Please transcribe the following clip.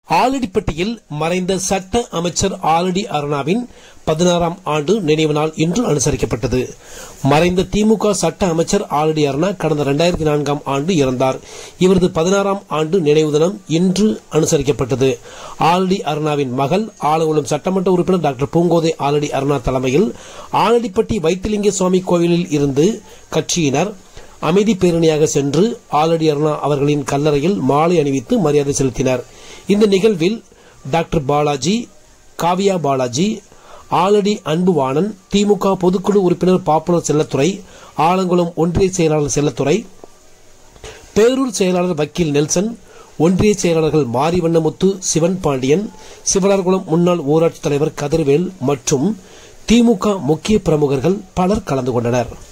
ஆலடிப்பட்டியில் மறைந்த சட்ட அமைச்சர் ஆலடி அருணாவின் பதினாறாம் ஆண்டு நினைவு நாள் இன்று அனுசரிக்கப்பட்டது மறைந்த திமுக சட்ட அமைச்சர் ஆலடி அருணா கடந்த இரண்டாயிரத்தி நான்காம் ஆண்டு இறந்தார் இவரது பதினாறாம் ஆண்டு நினைவு தினம் இன்று அனுசரிக்கப்பட்டது ஆலடி அருணாவின் மகள் ஆலங்குளம் சட்டமன்ற உறுப்பினர் டாக்டர் பூங்கோதை ஆலடி அருணா தலைமையில் ஆலடிப்பட்டி வைத்திலிங்க சுவாமி கோவிலில் இருந்து கட்சியினர் அமைதி பேரணியாக சென்று ஆலடி அருணா அவர்களின் கல்லறையில் மாலை அணிவித்து மரியாதை செலுத்தினர் இந்த நிகழ்வில் டாக்டர் பாலாஜி காவியா பாலாஜி ஆலடி அன்புவாணன் திமுக பொதுக்குழு உறுப்பினர் பாப்புலர் செல்லத்துறை ஆலங்குளம் ஒன்றிய செயலாளர் செல்லத்துறை பேரூர் செயலாளர் வக்கீல் நெல்சன் ஒன்றிய செயலாளர்கள் மாரிவண்ணமுத்து சிவன் பாண்டியன் சிவலார்குளம் முன்னாள் ஊராட்சி தலைவர் கதிர்வேல் மற்றும் திமுக முக்கிய பிரமுகர்கள் பலர் கலந்து கொண்டனர்